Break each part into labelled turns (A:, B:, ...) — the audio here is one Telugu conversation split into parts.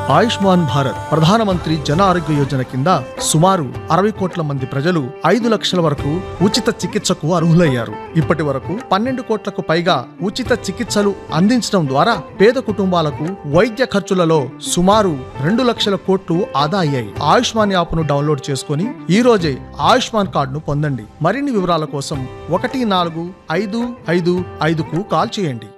A: ఆయుష్మాన్ భారత్ ప్రధానమంత్రి జన ఆరోగ్య యోజన కింద సుమారు అరవై కోట్ల మంది ప్రజలు ఐదు లక్షల వరకు ఉచిత చికిత్సకు అర్హులయ్యారు ఇప్పటి వరకు పన్నెండు కోట్లకు పైగా ఉచిత చికిత్సలు అందించడం ద్వారా పేద కుటుంబాలకు వైద్య ఖర్చులలో సుమారు రెండు లక్షల కోట్లు ఆదా అయ్యాయి ఆయుష్మాన్ యాప్ను డౌన్లోడ్ చేసుకుని ఈ రోజే ఆయుష్మాన్ కార్డును పొందండి మరిన్ని వివరాల కోసం ఒకటి నాలుగు ఐదు ఐదు ఐదుకు కాల్ చేయండి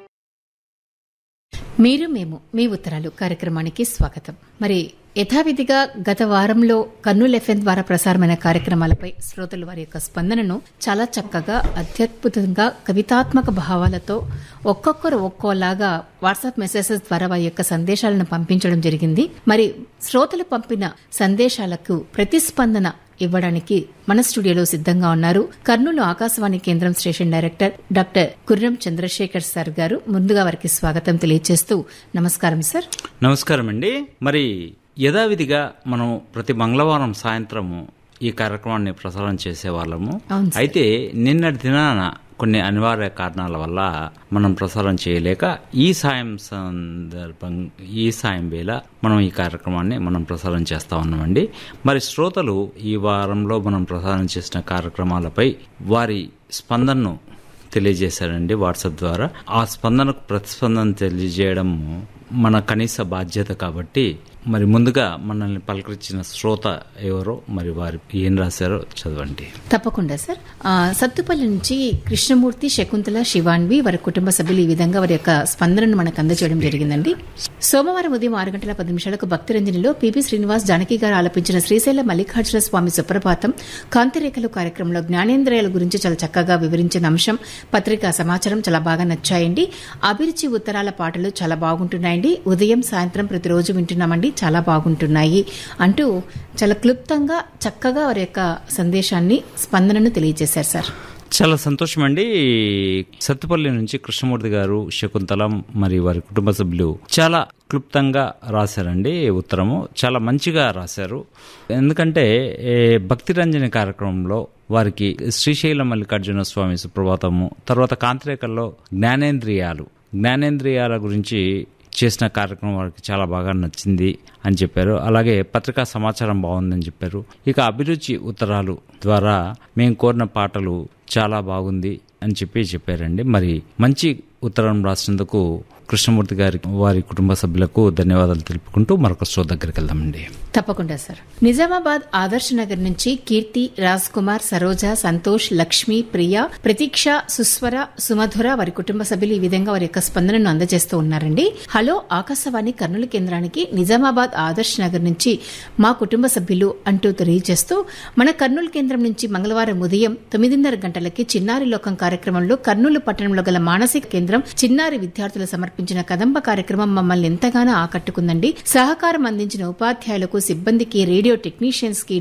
B: మీరు మేము మీ ఉత్తరాలు కార్యక్రమానికి స్వాగతం మరి యథావిధిగా గత వారంలో కర్నూలు ఎఫ్ఎం ద్వారా ప్రసారమైన కార్యక్రమాలపై శ్రోతలు వారి యొక్క స్పందనను చాలా చక్కగా అత్యద్భుతంగా కవితాత్మక భావాలతో ఒక్కొక్కరు ఒక్కోలాగా వాట్సాప్ మెసేజెస్ ద్వారా వారి యొక్క సందేశాలను పంపించడం జరిగింది మరి శ్రోతలు పంపిన సందేశాలకు ప్రతిస్పందన ఇవ్వడానికి మన స్టూడియోలో సిద్ధంగా ఉన్నారు కర్నూలు ఆకాశవాణి కేంద్రం station director doctor Kurram Chandrasekhar sir గారు ముందుగా వారికి స్వాగతం తెలియజేస్తూ నమస్కారం సార్
C: నమస్కారం అండి మరి యథావిధిగా మనం ప్రతి మంగళవారం సాయంత్రము ఈ కార్యక్రమాన్ని ప్రసారం చేసేవాళ్ళము
B: అవును సార్.
C: అయితే నిన్నటి దినాన కొన్ని అనివార్య కారణాల వల్ల మనం ప్రసారం చేయలేక ఈ సాయం సందర్భం ఈ సాయం వేళ మనం ఈ కార్యక్రమాన్ని మనం ప్రసారం చేస్తా ఉన్నామండి మరి శ్రోతలు ఈ వారంలో మనం ప్రసారం చేసిన కార్యక్రమాలపై వారి స్పందనను తెలియజేశారండి వాట్సాప్ ద్వారా ఆ స్పందనకు ప్రతిస్పందన తెలియజేయడం మన కనీస బాధ్యత కాబట్టి మరి ముందుగా మనల్ని పలకరించిన శ్రోత ఎవరో మరి వారి ఏం రాశారో చదవండి
B: తప్పకుండా సార్ ఆ, సత్తుపల్లి నుంచి కృష్ణమూర్తి శకుంతల శివాన్వి వారి కుటుంబ సభ్యులు ఈ విధంగా వారి యొక్క స్పందనను మనకు అందజేయడం జరిగిందండి సోమవారం ఉదయం ఆరు గంటల పది నిమిషాలకు భక్తిరంజనిలో పిపి శ్రీనివాస్ జానకి గారు ఆలపించిన శ్రీశైల మల్లికార్జున స్వామి సుప్రభాతం కాంతిరేఖలు కార్యక్రమంలో జ్ఞానేంద్రియాల గురించి చాలా చక్కగా వివరించిన అంశం పత్రికా సమాచారం చాలా బాగా నచ్చాయండి అభిరుచి ఉత్తరాల పాటలు చాలా బాగుంటున్నాయండి ఉదయం సాయంత్రం ప్రతిరోజు వింటున్నామండి చాలా బాగుంటున్నాయి అంటూ చాలా క్లుప్తంగా చక్కగా వారి యొక్క సందేశాన్ని స్పందనను తెలియజేశారు సార్
C: చాలా సంతోషం అండి సత్తుపల్లి నుంచి కృష్ణమూర్తి గారు శకుంతల మరి వారి కుటుంబ సభ్యులు చాలా క్లుప్తంగా రాశారండి ఉత్తరము చాలా మంచిగా రాశారు ఎందుకంటే ఏ, భక్తి రంజని కార్యక్రమంలో వారికి శ్రీశైల మల్లికార్జున స్వామి సుప్రభాతము తర్వాత కాంతిరేకల్లో జ్ఞానేంద్రియాలు జ్ఞానేంద్రియాల గురించి చేసిన కార్యక్రమం వారికి చాలా బాగా నచ్చింది అని చెప్పారు అలాగే పత్రికా సమాచారం బాగుందని చెప్పారు ఇక అభిరుచి ఉత్తరాలు ద్వారా మేము కోరిన పాటలు చాలా బాగుంది అని చెప్పి చెప్పారండి మరి మంచి ఉత్తరం రాసినందుకు కృష్ణమూర్తి గారి వారి కుటుంబ సభ్యులకు ధన్యవాదాలు తెలుపుకుంటూ మరొక షో దగ్గరికి వెళ్దామండి
B: తప్పకుండా సార్ నిజామాబాద్ ఆదర్శ్ నగర్ నుంచి కీర్తి రాజ్ కుమార్ సరోజ సంతోష్ లక్ష్మి ప్రియ ప్రతీక్ష సుస్వర సుమధుర వారి కుటుంబ సభ్యులు ఈ విధంగా వారి యొక్క స్పందనను అందజేస్తూ ఉన్నారండి హలో ఆకాశవాణి కర్నూలు కేంద్రానికి నిజామాబాద్ ఆదర్శ్ నగర్ నుంచి మా కుటుంబ సభ్యులు అంటూ తెలియజేస్తూ మన కర్నూలు కేంద్రం నుంచి మంగళవారం ఉదయం తొమ్మిదిన్నర గంటలకి చిన్నారి లోకం కార్యక్రమంలో కర్నూలు పట్టణంలో గల మానసిక కేంద్రం చిన్నారి విద్యార్థులు సమర్పించిన కదంబ కార్యక్రమం మమ్మల్ని ఎంతగానో ఆకట్టుకుందండి సహకారం అందించిన ఉపాధ్యాయులకు సిబ్బందికి రేడియో టెక్నీషియన్స్ కి